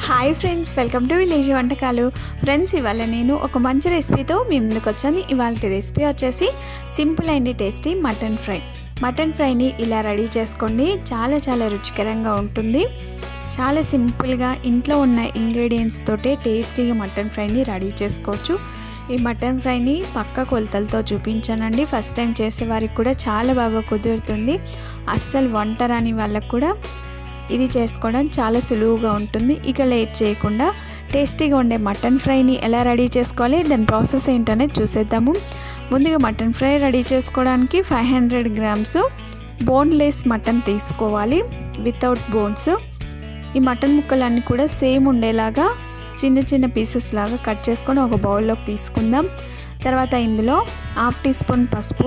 hi friends welcome to village వంటకాలు friends ఇవాళ నేను ఒక మంచి రెసిపీతో మీ ముందుకు వచ్చాను ఇవాళ రెసిపీ వచ్చేసి simple and tasty mutton fry mutton ఫ్రైని ఇలా రెడీ చేసుకోండి చాలా చాలా రుచికరంగా ఉంటుంది చాలా సింపుల్గా ఇంట్లో ఉన్న ఇంగ్రీడియంట్స్ తోటే టేస్టీగా మటన్ ఫ్రైని రెడీ చేసుకోవచ్చు ఈ మటన్ ఫ్రైని పక్క కొలతలతో చూపించానండి ఫస్ట్ టైం చేసే వారికి కూడా చాలా బాగా కుదురుతుంది అస్సలు వంట రాని వాళ్ళకు కూడా ఇది చేసుకోవడం చాలా సులువుగా ఉంటుంది ఇక లేట్ చేయకుండా టేస్టీగా ఉండే మటన్ ఫ్రైని ఎలా రెడీ చేసుకోవాలి దాని ప్రాసెస్ ఏంటనేది చూసేద్దాము ముందుగా మటన్ ఫ్రై రెడీ చేసుకోవడానికి five hundred grams boneless mutton తీసుకోవాలి వితౌట్ బోన్స్ ఈ మటన్ ముక్కలన్నీ కూడా సేమ్ ఉండేలాగా చిన్న చిన్న పీసెస్ లాగా కట్ చేసుకొని ఒక బౌల్లోకి తీసుకుందాం తర్వాత ఇందులో హాఫ్ టీ స్పూన్ పసుపు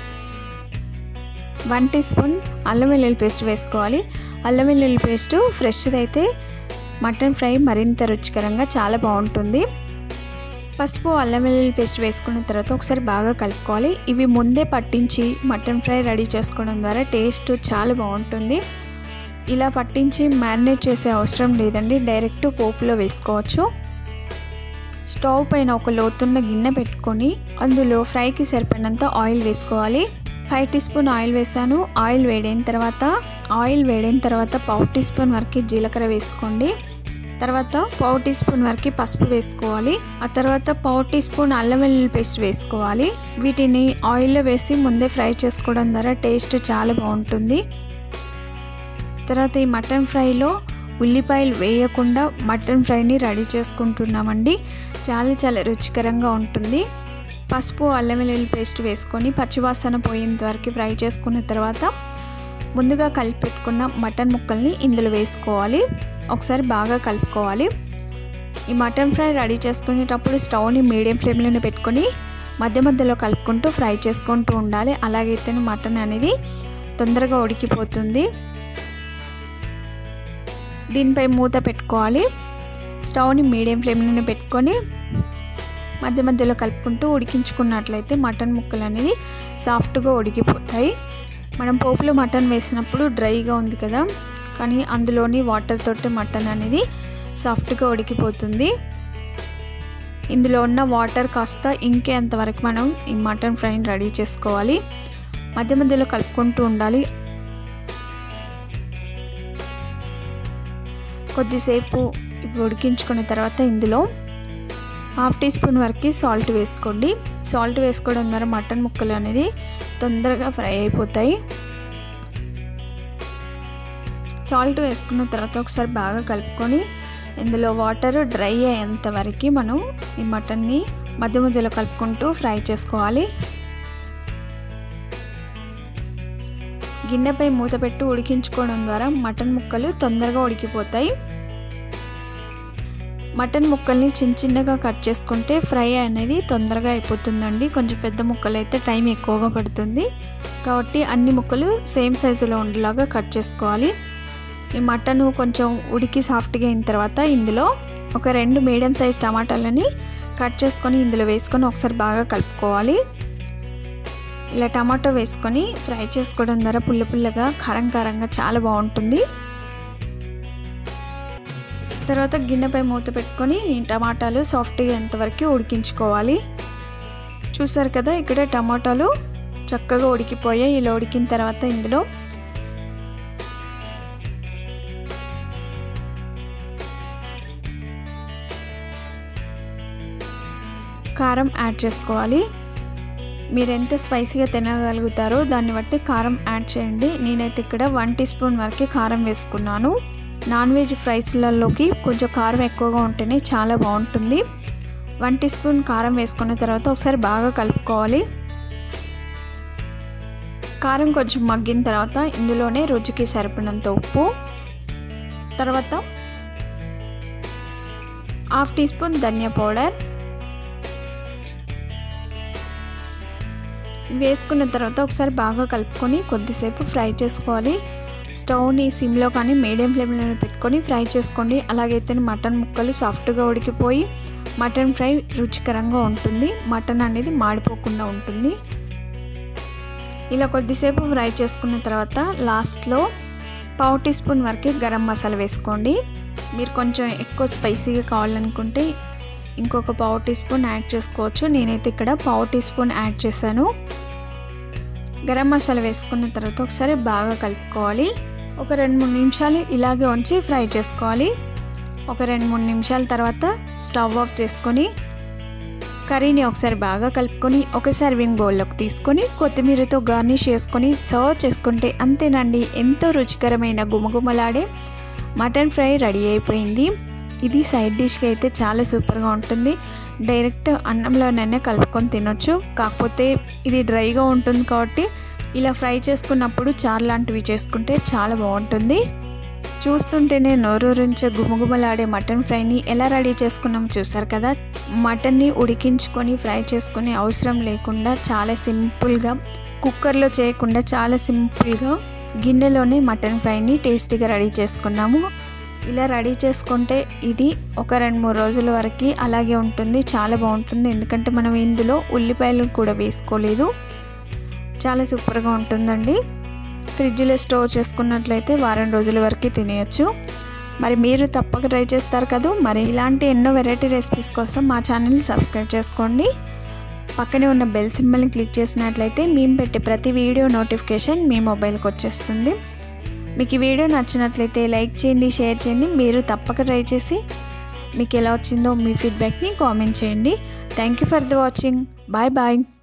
వన్ టీ స్పూన్ అల్లం వెల్లుల్లి పేస్ట్ వేసుకోవాలి అల్లం వెల్లుల్లి పేస్ట్ ఫ్రెష్ది అయితే మటన్ ఫ్రై మరింత రుచికరంగా చాలా బాగుంటుంది పసుపు అల్లం వెల్లుల్లి పేస్ట్ వేసుకున్న తర్వాత ఒకసారి బాగా కలుపుకోవాలి ఇవి ముందే పట్టించి మటన్ ఫ్రై రెడీ చేసుకోవడం ద్వారా టేస్ట్ చాలా బాగుంటుంది ఇలా పట్టించి మ్యారినేట్ చేసే అవసరం లేదండి డైరెక్ట్ పోపులో వేసుకోవచ్చు స్టవ్ పైన ఒక లోతున్న గిన్నె పెట్టుకొని అందులో ఫ్రైకి సరిపడినంత ఆయిల్ వేసుకోవాలి ఫైవ్ టీ స్పూన్ ఆయిల్ వేసాను ఆయిల్ వేడైన తర్వాత ఆయిల్ వేడైన తర్వాత పావు టీ స్పూన్ వరకు జీలకర్ర వేసుకోండి తర్వాత పావు టీ స్పూన్ వరకు పసుపు వేసుకోవాలి ఆ తర్వాత పావు టీ స్పూన్ అల్లం వెల్లుల్లి పేస్ట్ వేసుకోవాలి వీటిని ఆయిల్లో వేసి ముందే ఫ్రై చేసుకోవడం ద్వారా టేస్ట్ చాలా బాగుంటుంది తర్వాత ఈ మటన్ ఫ్రైలో ఉల్లిపాయలు వేయకుండా మటన్ ఫ్రైని రెడీ చేసుకుంటున్నామండి చాలా చాలా రుచికరంగా ఉంటుంది పసుపు అల్లం వెల్లుల్లి పేస్ట్ వేసుకొని పచ్చివాసన పోయేంత వరకు ఫ్రై చేసుకున్న తర్వాత ముందుగా కలిపి పెట్టుకున్న మటన్ ముక్కల్ని ఇందులో వేసుకోవాలి ఒకసారి బాగా కలుపుకోవాలి ఈ మటన్ ఫ్రై రెడీ చేసుకునేటప్పుడు స్టవ్ని మీడియం ఫ్లేమ్లోనే పెట్టుకొని మధ్య మధ్యలో కలుపుకుంటూ ఫ్రై చేసుకుంటూ ఉండాలి అలాగైతేనే మటన్ అనేది తొందరగా ఉడికిపోతుంది దీనిపై మూత పెట్టుకోవాలి స్టవ్ని మీడియం ఫ్లేమ్లోనే పెట్టుకొని మధ్య మధ్యలో కలుపుకుంటూ ఉడికించుకున్నట్లయితే మటన్ ముక్కలు అనేది సాఫ్ట్గా ఉడికిపోతాయి మనం పోపులో మటన్ వేసినప్పుడు డ్రైగా ఉంది కదా కానీ అందులోని వాటర్ తోటి మటన్ అనేది సాఫ్ట్గా ఉడికిపోతుంది ఇందులో ఉన్న వాటర్ కాస్త ఇంకేంత వరకు మనం ఈ మటన్ ఫ్రైని రెడీ చేసుకోవాలి మధ్య మధ్యలో కలుపుకుంటూ ఉండాలి కొద్దిసేపు ఇప్పుడు ఉడికించుకున్న తర్వాత ఇందులో హాఫ్ టీ స్పూన్ వరకు సాల్ట్ వేసుకోండి సాల్ట్ వేసుకోవడం ద్వారా మటన్ ముక్కలు అనేది తొందరగా ఫ్రై అయిపోతాయి సాల్ట్ వేసుకున్న తర్వాత ఒకసారి బాగా కలుపుకొని ఇందులో వాటర్ డ్రై అయ్యేంత వరకు మనం ఈ మటన్ని మధ్య మధ్యలో కలుపుకుంటూ ఫ్రై చేసుకోవాలి గిన్నెపై మూత పెట్టి ఉడికించుకోవడం ద్వారా మటన్ ముక్కలు తొందరగా ఉడికిపోతాయి మటన్ ముక్కల్ని చిన్న చిన్నగా కట్ చేసుకుంటే ఫ్రై అనేది తొందరగా అయిపోతుందండి కొంచెం పెద్ద ముక్కలు అయితే టైం ఎక్కువగా పడుతుంది కాబట్టి అన్ని ముక్కలు సేమ్ సైజులో ఉండేలాగా కట్ చేసుకోవాలి ఈ మటన్ కొంచెం ఉడికి సాఫ్ట్గా అయిన తర్వాత ఇందులో ఒక రెండు మీడియం సైజ్ టమాటాలని కట్ చేసుకొని ఇందులో వేసుకొని ఒకసారి బాగా కలుపుకోవాలి ఇలా టమాటో వేసుకొని ఫ్రై చేసుకోవడం ద్వారా పుల్ల పుల్లగా కారం కారంగా చాలా బాగుంటుంది తర్వాత గిన్నెపై మూత పెట్టుకొని టమాటాలు సాఫ్ట్గా ఎంతవరకు ఉడికించుకోవాలి చూసారు కదా ఇక్కడ టమాటాలు చక్కగా ఉడికిపోయాయి ఇలా ఉడికిన తర్వాత ఇందులో కారం యాడ్ చేసుకోవాలి మీరు ఎంత స్పైసీగా తినగలుగుతారో దాన్ని బట్టి కారం యాడ్ చేయండి నేనైతే ఇక్కడ వన్ టీ స్పూన్ వరకు కారం వేసుకున్నాను నాన్ వెజ్ ఫ్రైస్లలోకి కొంచెం కారం ఎక్కువగా ఉంటేనే చాలా బాగుంటుంది వన్ టీ స్పూన్ కారం వేసుకున్న తర్వాత ఒకసారి బాగా కలుపుకోవాలి కారం కొంచెం మగ్గిన తర్వాత ఇందులోనే రుచికి సరిపడినంత ఉప్పు తర్వాత half teaspoon dhania powder వేసుకున్న తర్వాత ఒకసారి బాగా కలుపుకొని కొద్దిసేపు ఫ్రై చేసుకోవాలి స్టవ్ని సిమ్లో కానీ మీడియం ఫ్లేమ్లో పెట్టుకొని ఫ్రై చేసుకోండి అలాగైతే మటన్ ముక్కలు సాఫ్ట్గా ఉడికిపోయి మటన్ ఫ్రై రుచికరంగా ఉంటుంది మటన్ అనేది మాడిపోకుండా ఉంటుంది ఇలా కొద్దిసేపు ఫ్రై చేసుకున్న తర్వాత లాస్ట్లో పావు టీ స్పూన్ వరకు గరం మసాలా వేసుకోండి మీరు కొంచెం ఎక్కువ స్పైసీగా కావాలనుకుంటే ఇంకొక పావు టీ స్పూన్ యాడ్ చేసుకోవచ్చు నేనైతే ఇక్కడ పావు టీ స్పూన్ యాడ్ చేశాను గరం మసాలా వేసుకున్న తర్వాత ఒకసారి బాగా కలుపుకోవాలి ఒక రెండు మూడు నిమిషాలు ఇలాగే ఉంచి ఫ్రై చేసుకోవాలి ఒక రెండు మూడు నిమిషాల తర్వాత స్టవ్ ఆఫ్ చేసుకొని కర్రీని ఒకసారి బాగా కలుపుకొని ఒక సర్వింగ్ బౌల్లోకి తీసుకొని కొత్తిమీరతో గార్నిష్ చేసుకొని సర్వ్ చేసుకుంటే అంతేనండి ఎంతో రుచికరమైన గుమగుమలాడే మటన్ ఫ్రై రెడీ అయిపోయింది ఇది సైడ్ డిష్కి అయితే చాలా సూపర్గా ఉంటుంది డైరెక్ట్ అన్నంలోనైనా కలుపుకొని తినొచ్చు కాకపోతే ఇది డ్రైగా ఉంటుంది కాబట్టి ఇలా ఫ్రై చేసుకున్నప్పుడు చారు లాంటివి చేసుకుంటే చాలా బాగుంటుంది చూస్తుంటేనే నోరూరించే గుమగుమలాడే మటన్ ఫ్రైని ఎలా రెడీ చేసుకున్నాం చూసారు కదా మటన్ని ఉడికించుకొని ఫ్రై చేసుకునే అవసరం లేకుండా చాలా సింపుల్గా కుక్కర్లో చేయకుండా చాలా సింపుల్గా గిన్నెలోనే మటన్ ఫ్రైని టేస్టీగా రెడీ చేసుకున్నాము ఇలా రెడీ చేసుకుంటే ఇది ఒక రెండు మూడు రోజుల వరకు అలాగే ఉంటుంది చాలా బాగుంటుంది ఎందుకంటే మనం ఇందులో ఉల్లిపాయలు కూడా వేసుకోలేదు చాలా సూపర్గా ఉంటుందండి ఫ్రిడ్జ్లో స్టోర్ చేసుకున్నట్లయితే వారం రోజుల వరకు తినేయచ్చు మరి మీరు తప్పక ట్రై చేస్తారు కదా మరి ఇలాంటి ఎన్నో వెరైటీ రెసిపీస్ కోసం మా ఛానల్ని సబ్స్క్రైబ్ చేసుకోండి పక్కనే ఉన్న బెల్ సింబల్ని క్లిక్ చేసినట్లయితే మేము పెట్టే ప్రతి వీడియో నోటిఫికేషన్ మీ మొబైల్కి వచ్చేస్తుంది మీకు ఈ వీడియో నచ్చినట్లయితే లైక్ చేయండి షేర్ చేయండి మీరు తప్పక ట్రై చేసి మీకు ఎలా వచ్చిందో మీ ఫీడ్బ్యాక్ని కామెంట్ చేయండి thank you for the watching bye bye